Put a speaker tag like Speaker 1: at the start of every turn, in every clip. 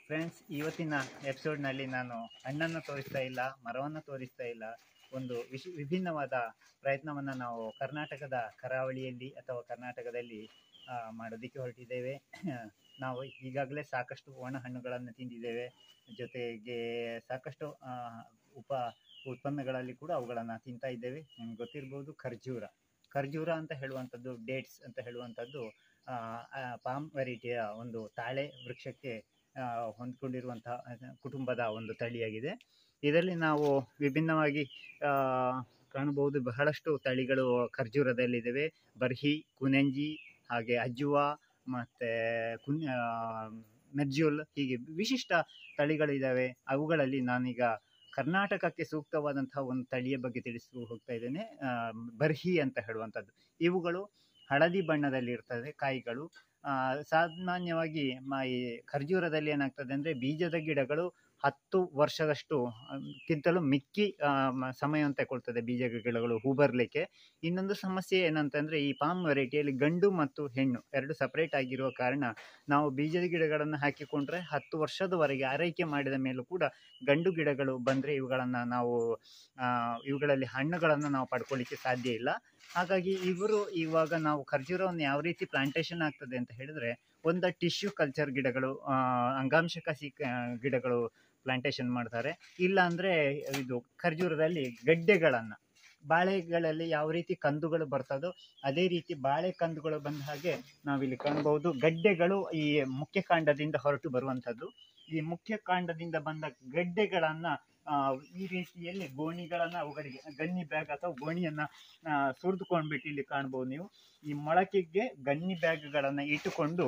Speaker 1: friends ಇವತ್ತಿನ ಎಪಿಸೋಡ್ನಲ್ಲಿ ನಾನು ಹಣ್ಣನ್ನು ತೋರಿಸ್ತಾ ಇಲ್ಲ ಮರವನ್ನು ತೋರಿಸ್ತಾ ಇಲ್ಲ ಒಂದು ವಿಶ್ ವಿಭಿನ್ನವಾದ ಪ್ರಯತ್ನವನ್ನು ನಾವು ಕರ್ನಾಟಕದ ಕರಾವಳಿಯಲ್ಲಿ ಅಥವಾ ಕರ್ನಾಟಕದಲ್ಲಿ ಆ, ಮಾಡೋದಕ್ಕೆ ಹೊರಟಿದ್ದೇವೆ ನಾವು ಈಗಾಗಲೇ ಸಾಕಷ್ಟು ಒಣ ಹಣ್ಣುಗಳನ್ನು ತಿಂದಿದ್ದೇವೆ ಜೊತೆಗೆ ಸಾಕಷ್ಟು ಆ, ಉಪ ಉತ್ಪನ್ನಗಳಲ್ಲಿ ಕೂಡ ಅವುಗಳನ್ನು ತಿಂತಾ ಇದ್ದೇವೆ ನಿಮ್ಗೆ ಗೊತ್ತಿರ್ಬೋದು ಖರ್ಜೂರ ಖರ್ಜೂರ ಅಂತ ಹೇಳುವಂಥದ್ದು ಡೇಟ್ಸ್ ಅಂತ ಹೇಳುವಂಥದ್ದು ಪಾಮ್ ವೆರೈಟಿಯ ಒಂದು ತಾಳೆ ವೃಕ್ಷಕ್ಕೆ ಆ, ಹೊಂದ್ಕೊಂಡಿರುವಂತಹ ಅಹ್, ಕುಟುಂಬದ ಒಂದು ತಳಿಯಾಗಿದೆ ಇದರಲ್ಲಿ ನಾವು ವಿಭಿನ್ನವಾಗಿ ಆ, ಕಾಣಬಹುದು ಬಹಳಷ್ಟು ತಳಿಗಳು ಖರ್ಜೂರದಲ್ಲಿದ್ದಾವೆ ಬರ್ಹಿ ಕುನೆಂಜಿ ಹಾಗೆ ಅಜ್ಜುವಾ ಮತ್ತು ಕುನ್ ಆ, ಮೆರ್ಜುಲ್ ಹೀಗೆ ವಿಶಿಷ್ಟ ತಳಿಗಳಿದ್ದಾವೆ ಅವುಗಳಲ್ಲಿ ನಾನೀಗ ಕರ್ನಾಟಕಕ್ಕೆ ಸೂಕ್ತವಾದಂತಹ ಒಂದು ತಳಿಯ ಬಗ್ಗೆ ತಿಳಿಸಲು ಹೋಗ್ತಾ ಇದ್ದೇನೆ ಆ, ಬರ್ಹಿ ಅಂತ ಹೇಳುವಂಥದ್ದು ಇವುಗಳು ಹಳದಿ ಬಣ್ಣದಲ್ಲಿ ಇರ್ತದೆ ಕಾಯಿಗಳು ಆ, ಸಾಮಾನ್ಯವಾಗಿ ಮ ಈ ಖರ್ಜೂರದಲ್ಲಿ ಏನಾಗ್ತದೆ ಅಂದರೆ ಬೀಜದ ಗಿಡಗಳು ಹತ್ತು ವರ್ಷದಷ್ಟು ಅಮ್, ಕ್ಕಿಂತಲೂ ಮಿಕ್ಕಿ ಆ, ಮ- ಸಮಯವನ್ನು ತಗೊಳ್ತದೆ ಬೀಜ ಗಿಡಗಳು ಹೂ ಬರಲಿಕ್ಕೆ ಇನ್ನೊಂದು ಸಮಸ್ಯೆ ಏನಂತಂದರೆ ಈ ಪಾಮ್ ವೆರೈಟಿಯಲ್ಲಿ ಗಂಡು ಮತ್ತು ಹೆಣ್ಣು ಎರಡು ಸಪ್ರೇಟ್ ಆಗಿರುವ ಕಾರಣ ನಾವು ಬೀಜದ ಗಿಡಗಳನ್ನು ಹಾಕಿಕೊಂಡ್ರೆ ಹತ್ತು ವರ್ಷದವರೆಗೆ ಆರೈಕೆ ಮಾಡಿದ ಮೇಲೂ ಕೂಡ ಗಂಡು ಗಿಡಗಳು ಬಂದರೆ ಇವುಗಳನ್ನು ನಾವು ಆ, ಇವುಗಳಲ್ಲಿ ಹಣ್ಣುಗಳನ್ನು ನಾವು ಪಡ್ಕೊಳ್ಳಿಕ್ಕೆ ಸಾಧ್ಯ ಇಲ್ಲ ಹಾಗಾಗಿ ಇವರು ಇವಾಗ ನಾವು ಖರ್ಜೂರವನ್ನು ಯಾವ ರೀತಿ ಪ್ಲಾಂಟೇಶನ್ ಆಗ್ತದೆ ಅಂತ ಹೇಳಿದ್ರೆ ಒಂದು ಟಿಶ್ಯೂ ಕಲ್ಚರ್ ಗಿಡಗಳು ಆ, ಅಂಗಾಂಶ ಕಸಿ ಕ- ಗಿಡಗಳು ಪ್ಲಾಂಟೇಶನ್ ಮಾಡ್ತಾರೆ ಇಲ್ಲ ಅಂದರೆ ಇದು ಖರ್ಜೂರದಲ್ಲಿ ಗಡ್ಡೆಗಳನ್ನು ಬಾಳೆಗಳಲ್ಲಿ ಯಾವ ರೀತಿ ಕಂದುಗಳು ಬರ್ತದೋ ಅದೇ ರೀತಿ ಬಾಳೆ ಕಂದುಗಳು ಬಂದ ಹಾಗೆ ನಾವಿಲ್ಲಿ ಕಾಣಬಹುದು ಗಡ್ಡೆಗಳು ಈ ಮುಖ್ಯ ಕಾಂಡದಿಂದ ಹೊರಟು ಬರುವಂಥದ್ದು ಈ ಮುಖ್ಯ ಕಾಂಡದಿಂದ ಬಂದ ಗಡ್ಡೆಗಳನ್ನು ಈ ರೀತಿಯಲ್ಲಿ ಗೋಣಿಗಳನ್ನು ಅವುಗಳಿಗೆ ಗನ್ನಿ ಬ್ಯಾಗ್ ಅಥವಾ ಗೋಣಿಯನ್ನು ಸುರಿದುಕೊಂಡ್ಬಿಟ್ಟು ಇಲ್ಲಿ ಕಾಣ್ಬೋದು ನೀವು ಈ ಮೊಳಕೆಗೆ ಗನ್ನಿ ಬ್ಯಾಗ್ಗಳನ್ನು ಇಟ್ಟುಕೊಂಡು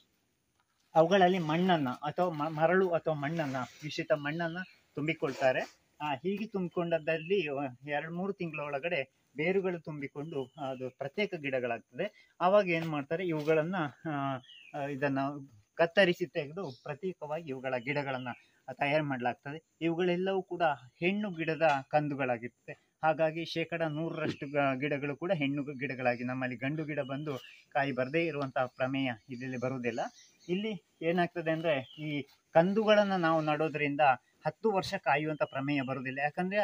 Speaker 1: ಅವುಗಳಲ್ಲಿ ಮಣ್ಣನ್ನು ಅಥವಾ ಮ- ಮರಳು ಅಥವಾ ಮಣ್ಣನ್ನು ಮಿಶ್ರಿತ ಮಣ್ಣನ್ನು ತುಂಬಿಕೊಳ್ತಾರೆ ಆ, ಹೀಗೆ ತುಂಬಿಕೊಂಡದ್ದಲ್ಲಿ ಎರಡು ಮೂರು ತಿಂಗಳ ಒಳಗಡೆ ಬೇರುಗಳು ತುಂಬಿಕೊಂಡು ಅದು ಪ್ರತ್ಯೇಕ ಗಿಡಗಳಾಗ್ತದೆ ಆವಾಗ ಏನು ಮಾಡ್ತಾರೆ ಇವುಗಳನ್ನು ಇದನ್ನು ಕತ್ತರಿಸಿ ತೆಗೆದು ಪ್ರತ್ಯೇಕವಾಗಿ ಇವುಗಳ ಗಿಡಗಳನ್ನು ತಯಾರು ಮಾಡಲಾಗ್ತದೆ ಇವುಗಳೆಲ್ಲವೂ ಕೂಡ ಹೆಣ್ಣು ಗಿಡದ ಕಂದುಗಳಾಗಿರುತ್ತೆ ಹಾಗಾಗಿ ಶೇಕಡ ನೂರರಷ್ಟು ಗ- ಗಿಡಗಳು ಕೂಡ ಹೆಣ್ಣು ಗಿಡಗಳಾಗಿ ನಮ್ಮಲ್ಲಿ ಗಂಡು ಗಿಡ ಬಂದು ಕಾಯಿ ಬರದೇ ಇರುವಂತಹ ಪ್ರಮೇಯ ಇದರಲ್ಲಿ ಬರುವುದಿಲ್ಲ ಇಲ್ಲಿ ಏನಾಗ್ತದೆ ಅಂದರೆ ಈ ಕಂದುಗಳನ್ನು ನಾವು ನಡೋದ್ರಿಂದ ಹತ್ತು ವರ್ಷ ಕಾಯುವಂಥ ಪ್ರಮೇಯ ಬರುವುದಿಲ್ಲ ಯಾಕಂದರೆ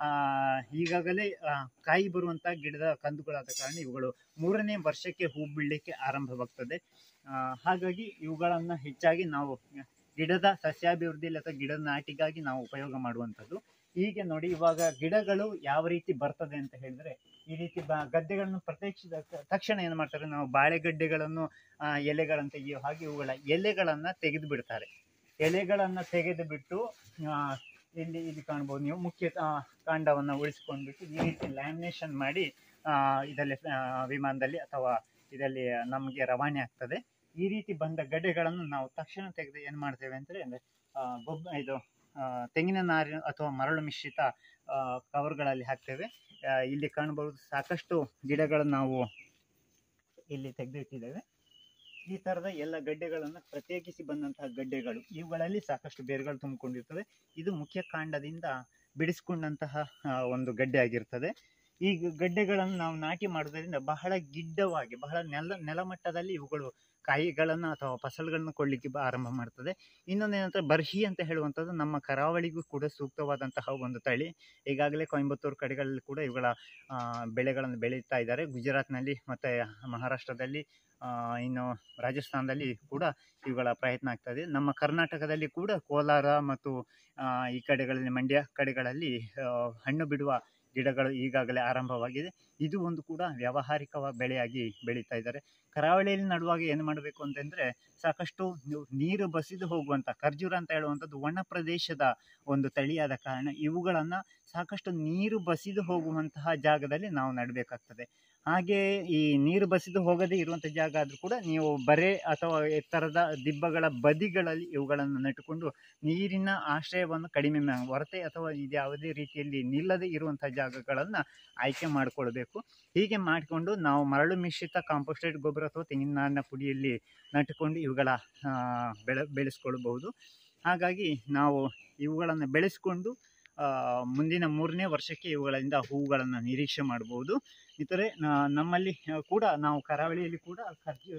Speaker 1: ಈಗಾಗಲೇ ಆ, ಕಾಯಿ ಬರುವಂಥ ಗಿಡದ ಕಂದುಗಳಾದ ಕಾರಣ ಇವುಗಳು ಮೂರನೇ ವರ್ಷಕ್ಕೆ ಹೂ ಬಿಡಲಿಕ್ಕೆ ಆರಂಭವಾಗ್ತದೆ ಆ, ಹಾಗಾಗಿ ಇವುಗಳನ್ನು ಹೆಚ್ಚಾಗಿ ನಾವು ಗಿಡದ ಸಸ್ಯಾಭಿವೃದ್ಧಿಯಲ್ಲಿ ಅಥವಾ ಗಿಡದ ನಾಟಿಗಾಗಿ ನಾವು ಉಪಯೋಗ ಮಾಡುವಂಥದ್ದು ಹೀಗೆ ನೋಡಿ ಇವಾಗ ಗಿಡಗಳು ಯಾವ ರೀತಿ ಬರ್ತದೆ ಅಂತ ಹೇಳಿದ್ರೆ ಈ ರೀತಿ ಬ ಗದ್ದೆಗಳನ್ನು ಪ್ರತ್ಯೇಕಿಸಿದ ತ- ತಕ್ಷಣ ಏನು ಮಾಡ್ತಾರೆ ನಾವು ಬಾಳೆಗಡ್ಡೆಗಳನ್ನು ಆ, ಎಲೆಗಳನ್ನು ತೆಗೆಯೋ ಹಾಗೆ ಇವುಗಳ ಎಲೆಗಳನ್ನು ತೆಗೆದು ಬಿಡ್ತಾರೆ ಎಲೆಗಳನ್ನು ತೆಗೆದು ಬಿಟ್ಟು ಆ, ಇಲ್ಲಿ ಇಲ್ಲಿ ಕಾಣ್ಬೋದು ನೀವು ಮುಖ್ಯ ಆ, ಕಾಂಡವನ್ನು ಉಳಿಸ್ಕೊಂಡ್ಬಿಟ್ಟು ಈ ರೀತಿ ಲ್ಯಾಮಿನೇಷನ್ ಮಾಡಿ ಆ, ಇದರಲ್ಲಿ ಆ, ವಿಮಾನದಲ್ಲಿ ಅಥವಾ ಇದರಲ್ಲಿ ನಮಗೆ ರವಾನೆ ಆಗ್ತದೆ ಈ ರೀತಿ ಬಂದ ಗಡ್ಡೆಗಳನ್ನು ನಾವು ತಕ್ಷಣ ತೆಗೆದು ಏನು ಮಾಡ್ತೇವೆ ಅಂದರೆ ಅಂದರೆ ಗೊಬ್ಬ ಇದು ಆ, ತೆಂಗಿನ ನಾರಿನ ಅಥವಾ ಮರಳು ಮಿಶ್ರಿತ ಆ, ಕವರ್ಗಳಲ್ಲಿ ಹಾಕ್ತೇವೆ ಆ, ಇಲ್ಲಿ ಕಾಣಬಹುದು ಸಾಕಷ್ಟು ಗಿಡಗಳನ್ನು ನಾವು ಇಲ್ಲಿ ತೆಗೆದಿಟ್ಟಿದ್ದೇವೆ ಈ ಥರದ ಎಲ್ಲ ಗಡ್ಡೆಗಳನ್ನು ಪ್ರತ್ಯೇಕಿಸಿ ಬಂದಂತಹ ಗಡ್ಡೆಗಳು ಇವುಗಳಲ್ಲಿ ಸಾಕಷ್ಟು ಬೇರುಗಳು ತುಂಬಿಕೊಂಡಿರ್ತವೆ ಇದು ಮುಖ್ಯ ಕಾಂಡದಿಂದ ಬಿಡಿಸ್ಕೊಂಡಂತಹ ಆ, ಒಂದು ಗಡ್ಡೆ ಆಗಿರ್ತದೆ ಈ ಗ- ಗಡ್ಡೆಗಳನ್ನು ನಾವು ನಾಟಿ ಮಾಡೋದ್ರಿಂದ ಬಹಳ ಗಿಡ್ಡವಾಗಿ ಬಹಳ ನೆಲ ನೆಲಮಟ್ಟದಲ್ಲಿ ಇವುಗಳು ಕಾಯಿಗಳನ್ನು ಅಥವಾ ಫಸಲುಗಳನ್ನು ಕೊಡಲಿಕ್ಕೆ ಬ- ಆರಂಭ ಮಾಡ್ತದೆ ಇನ್ನೊಂದು ಏನಂದ್ರೆ ಬರ್ಹಿ ಅಂತ ಹೇಳುವಂಥದ್ದು ನಮ್ಮ ಕರಾವಳಿಗೂ ಕೂಡ ಸೂಕ್ತವಾದಂತಹ ಒಂದು ತಳಿ ಈಗಾಗಲೇ ಕೊಯಂಬತ್ತೂರು ಕಡೆಗಳಲ್ಲಿ ಕೂಡ ಇವುಗಳ ಆ, ಬೆಳೆಗಳನ್ನು ಬೆಳೀತಾ ಇದ್ದಾರೆ ಗುಜರಾತ್ನಲ್ಲಿ ಮತ್ತು ಮಹಾರಾಷ್ಟ್ರದಲ್ಲಿ ಆ, ಇನ್ನು ರಾಜಸ್ಥಾನದಲ್ಲಿ ಕೂಡ ಇವುಗಳ ಪ್ರಯತ್ನ ಆಗ್ತದೆ ನಮ್ಮ ಕರ್ನಾಟಕದಲ್ಲಿ ಕೂಡ ಕೋಲಾರ ಮತ್ತು ಆ, ಈ ಕಡೆಗಳಲ್ಲಿ ಮಂಡ್ಯ ಕಡೆಗಳಲ್ಲಿ ಆ, ಹಣ್ಣು ಬಿಡುವ ಗಿಡಗಳು ಈಗಾಗಲೇ ಆರಂಭವಾಗಿದೆ ಇದು ಒಂದು ಕೂಡ ವ್ಯಾವಹಾರಿಕ ಬೆಳೆಯಾಗಿ ಬೆಳೀತಾ ಇದ್ದಾರೆ ಕರಾವಳಿಯಲ್ಲಿ ನಡುವಾಗ ಏನು ಮಾಡಬೇಕು ಅಂತಂದರೆ ಸಾಕಷ್ಟು ನೀವು ನೀರು ಬಸಿದು ಹೋಗುವಂಥ ಖರ್ಜೂರ ಅಂತ ಹೇಳುವಂಥದ್ದು ಒಣ ಪ್ರದೇಶದ ಒಂದು ತಳಿಯಾದ ಕಾರಣ ಇವುಗಳನ್ನು ಸಾಕಷ್ಟು ನೀರು ಬಸಿದು ಹೋಗುವಂತಹ ಜಾಗದಲ್ಲಿ ನಾವು ನೆಡಬೇಕಾಗ್ತದೆ ಹಾಗೆ ಈ ನೀರು ಬಸಿದು ಹೋಗದೇ ಇರುವಂಥ ಜಾಗ ಆದರೂ ಕೂಡ ನೀವು ಬರೆ ಅಥವಾ ಎತ್ತರದ ದಿಬ್ಬಗಳ ಬದಿಗಳಲ್ಲಿ ಇವುಗಳನ್ನು ನೆಟ್ಟುಕೊಂಡು ನೀರಿನ ಆಶ್ರಯವನ್ನು ಕಡಿಮೆ ಮಾ- ಹೊರತೆ ಅಥವಾ ಇದು ಯಾವುದೇ ರೀತಿಯಲ್ಲಿ ನಿಲ್ಲದೆ ಇರುವಂಥ ಜಾಗಗಳನ್ನು ಆಯ್ಕೆ ಮಾಡಿಕೊಳ್ಬೇಕು ಹೀಗೆ ಮಾಡಿಕೊಂಡು ನಾವು ಮರಳು ಮಿಶ್ರಿತ ಕಾಂಪೋಸ್ಟೆಡ್ ಗೊಬ್ಬರ ಅಥವಾ ತೆಂಗಿನ ನಾರಿನ ಪುಡಿಯಲ್ಲಿ ನಟ್ಟುಕೊಂಡು ಇವುಗಳ ಆ, ಬೆಳೆ ಬೆಳೆಸ್ಕೊಳ್ಬಹುದು ಹಾಗಾಗಿ ನಾವು ಇವುಗಳನ್ನು ಬೆಳೆಸ್ಕೊಂಡು ಆ, ಮುಂದಿನ ಮೂರನೇ ವರ್ಷಕ್ಕೆ ಇವುಗಳಿಂದ ಹೂವುಗಳನ್ನು ನಿರೀಕ್ಷೆ ಮಾಡ್ಬೋದು ಇತರೆ ನಮ್ಮಲ್ಲಿ ಆ, ಕೂಡ ನಾವು ಕರಾವಳಿಯಲ್ಲಿ ಕೂಡ ಖರ್ಜೂರ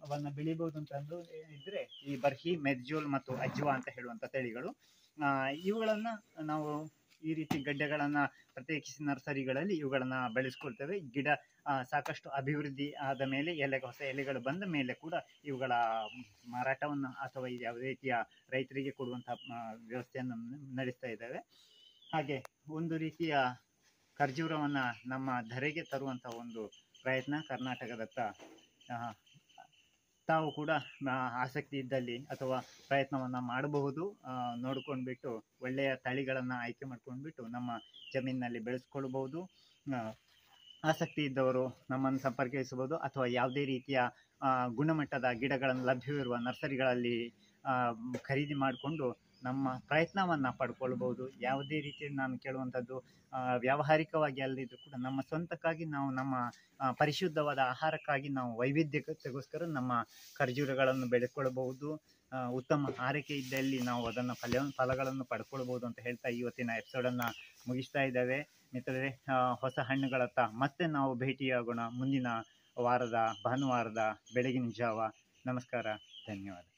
Speaker 1: ವನ್ನ ಬೆಳಿಬಹುದು ಅಂತಂದು ಇದ್ರೆ ಈ ಬರ್ಹಿ ಮೆರ್ಜೋಲ್ ಮತ್ತು ಅಜ್ವಾ ಅಂತ ಹೇಳುವಂತ ತಳಿಗಳು ಆ, ಇವುಗಳನ್ನ ನಾವು ಈ ರೀತಿ ಗಡ್ಡೆಗಳನ್ನ ಪ್ರತ್ಯೇಕಿಸಿ ನರ್ಸರಿಗಳಲ್ಲಿ ಇವುಗಳನ್ನ ಬೆಳೆಸ್ಕೊಳ್ತೇವೆ ಗಿಡ ಆ, ಸಾಕಷ್ಟು ಅಭಿವೃದ್ಧಿ ಆದ ಮೇಲೆ ಎಲೆ ಹೊಸ ಎಲೆಗಳು ಬಂದ ಮೇಲೆ ಕೂಡ ಇವುಗಳ ಮಾರಾಟವನ್ನು ಅಥವಾ ಯಾವುದೇ ರೀತಿಯ ರೈತರಿಗೆ ಕೊಡುವಂತಹ ಆ, ವ್ಯವಸ್ಥೆಯನ್ನು ನಡೆಸ್ತಾ ಇದ್ದೇವೆ ಹಾಗೆ ಒಂದು ರೀತಿಯ ಖರ್ಜೂರವನ್ನ ನಮ್ಮ ಧರೆಗೆ ತರುವಂತ ಒಂದು ಪ್ರಯತ್ನ ಕರ್ನಾಟಕದತ್ತ ಆ, ತಾವು ಕೂಡ ಆ, ಆಸಕ್ತಿ ಇದ್ದಲ್ಲಿ ಅಥವಾ ಪ್ರಯತ್ನವನ್ನ ಮಾಡಬಹುದು ಆ, ನೋಡ್ಕೊಂಡ್ಬಿಟ್ಟು ಒಳ್ಳೆಯ ತಳಿಗಳನ್ನ ಆಯ್ಕೆ ಮಾಡ್ಕೊಂಡ್ಬಿಟ್ಟು ನಮ್ಮ ಜಮೀನಿನಲ್ಲಿ ಬೆಳೆಸ್ಕೊಳ್ಬಹುದು ಆ, ಆಸಕ್ತಿ ಇದ್ದವರು ನಮ್ಮನ್ನು ಸಂಪರ್ಕಿಸಬಹುದು ಅಥವಾ ಯಾವುದೇ ರೀತಿಯ ಆ, ಗುಣಮಟ್ಟದ ಗಿಡಗಳನ್ನು ಲಭ್ಯವಿರುವ ನರ್ಸರಿಗಳಲ್ಲಿ ಆ, ಖರೀದಿ ಮಾಡಿಕೊಂಡು ನಮ್ಮ ಪ್ರಯತ್ನವನ್ನ ಪಡ್ಕೊಳ್ಬಹುದು ಯಾವುದೇ ರೀತಿಯಲ್ಲಿ ನಾನು ಕೇಳುವಂಥದ್ದು ಆ, ವ್ಯಾವಹಾರಿಕವಾಗಿ ಅಲ್ಲದಿದ್ರು ಕೂಡ ನಮ್ಮ ಸ್ವಂತಕ್ಕಾಗಿ ನಾವು ನಮ್ಮ ಆ, ಪರಿಶುದ್ಧವಾದ ಆಹಾರಕ್ಕಾಗಿ ನಾವು ವೈವಿಧ್ಯತೆಗೋಸ್ಕರ ನಮ್ಮ ಖರ್ಜೂರಗಳನ್ನು ಬೆಳೆಸ್ಕೊಳ್ಬಹುದು ಆ, ಉತ್ತಮ ಆರೈಕೆ ಇದ್ದಲ್ಲಿ ನಾವು ಅದನ್ನು ಫಲ ಫಲಗಳನ್ನು ಪಡ್ಕೊಳ್ಬಹುದು ಅಂತ ಹೇಳ್ತಾ ಇವತ್ತಿನ ಎಪಿಸೋಡನ್ನು ಮುಗಿಸ್ತಾ ಇದ್ದೇವೆ ಮಿತ್ರರೇ ಆ, ಹೊಸ ಹಣ್ಣುಗಳತ್ತ ಮತ್ತೆ ನಾವು ಭೇಟಿಯಾಗೋಣ ಮುಂದಿನ ವಾರದ ಭಾನುವಾರದ ಬೆಳಗಿನ ಜಾವ ನಮಸ್ಕಾರ ಧನ್ಯವಾದ